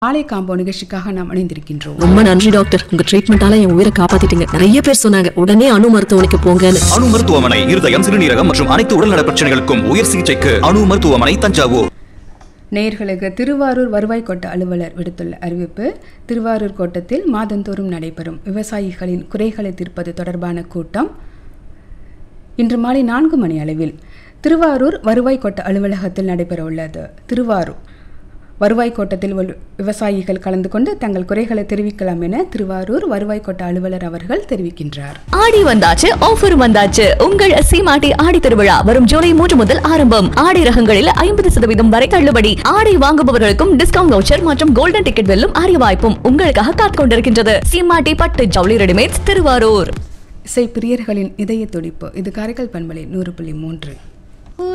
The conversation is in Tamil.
ஆலை காம்போ நிகழ்ச்சிக்காக நாம் இணைந்திருக்கின்றோம் ரொம்ப நன்றி டாக்டர் உங்க ட்ரீட்மெண்டால என் உயிரை காப்பாத்திட்டீங்க நிறைய பேர் சொன்னாங்க உடனே அணு மருத்துவமனைக்கு போங்கன்னு அணு மருத்துவமனை இருதயம் சிறுநீரகம் மற்றும் அனைத்து உடல்நல பிரச்சனைகளுக்கும் உயர் சிகிச்சைக்கு அணு மருத்துவமனை தஞ்சாவூர் நேயர்களுக்கு திருவாரூர் வருவாய் கோட்ட அலுவலர் விடுத்துள்ள அறிவிப்பு திருவாரூர் கோட்டத்தில் மாதந்தோறும் நடைபெறும் விவசாயிகளின் குறைகளை தீர்ப்பது தொடர்பான கூட்டம் இன்று மாலை நான்கு மணி அளவில் திருவாரூர் வருவாய் கோட்ட அலுவலகத்தில் நடைபெற உள்ளது திருவாரூர் வருவாய் கோட்டத்தில் உள்ள விவசாயிகள் கலந்து கொண்டு தங்கள் குறைகளை தெரிவிக்கலாம் என திருவாரூர் வருவாய் கோட்ட அலுவலர் அவர்கள் தெரிவிக்கின்றார் ஆடி வந்தாச்சு ஆஃபர் வந்தாச்சு உங்கள் சீமாட்டி ஆடி திருவிழா வரும் ஜூலை மூன்று முதல் ஆரம்பம் ஆடை ரகங்களில் ஐம்பது சதவீதம் வரை தள்ளுபடி ஆடை வாங்குபவர்களுக்கும் டிஸ்கவுண்ட் வவுச்சர் மற்றும் கோல்டன் டிக்கெட் வெல்லும் அரிய வாய்ப்பும் உங்களுக்காக காத்துக் கொண்டிருக்கின்றது சீமாட்டி பட்டு ஜவுளி ரெடிமேட்ஸ் திருவாரூர் இசை பிரியர்களின் இதய துடிப்பு இது காரைக்கால் பண்பலை நூறு புள்ளி மூன்று